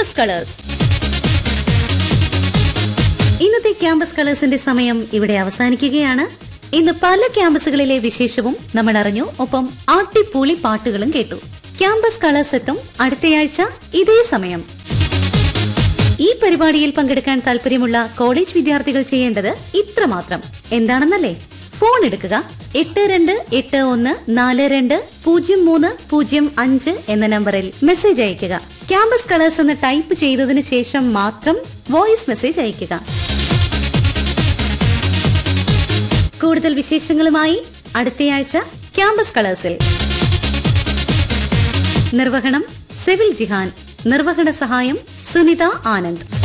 campus colours ഇന്നത്തെ ക്യാമ്പസ് കളേഴ്സിന്റെ സമയം ഇവിടെ അവസാനിക്കുകയാണ് ഇന്ന് പല ക്യാമ്പസുകളിലെ വിശേഷവും നമ്മൾ അറിഞ്ഞു ഒപ്പം ആട്ടിപ്പൂളി പാട്ടുകളും കേട്ടു ക്യാമ്പസ് കളേഴ്സ് എത്തും അടുത്തയാഴ്ച ഇതേ സമയം ഈ പരിപാടിയിൽ പങ്കെടുക്കാൻ താല്പര്യമുള്ള കോളേജ് വിദ്യാർത്ഥികൾ ചെയ്യേണ്ടത് ഇത്രമാത്രം എന്താണെന്നല്ലേ ഫോൺ എടുക്കുക എട്ട് രണ്ട് എട്ട് ഒന്ന് നാല് രണ്ട് പൂജ്യം മൂന്ന് പൂജ്യം അഞ്ച് എന്ന നമ്പറിൽ മെസ്സേജ് അയയ്ക്കുക ക്യാമ്പസ് കളേഴ്സ് എന്ന് ടൈപ്പ് ചെയ്തതിനു ശേഷം മാത്രം വോയിസ് മെസ്സേജ് അയയ്ക്കുക കൂടുതൽ വിശേഷങ്ങളുമായി അടുത്തയാഴ്ച ക്യാമ്പസ് കളേഴ്സിൽ നിർവഹണം സെവിൽ ജിഹാൻ നിർവഹണ സഹായം സുനിത ആനന്ദ്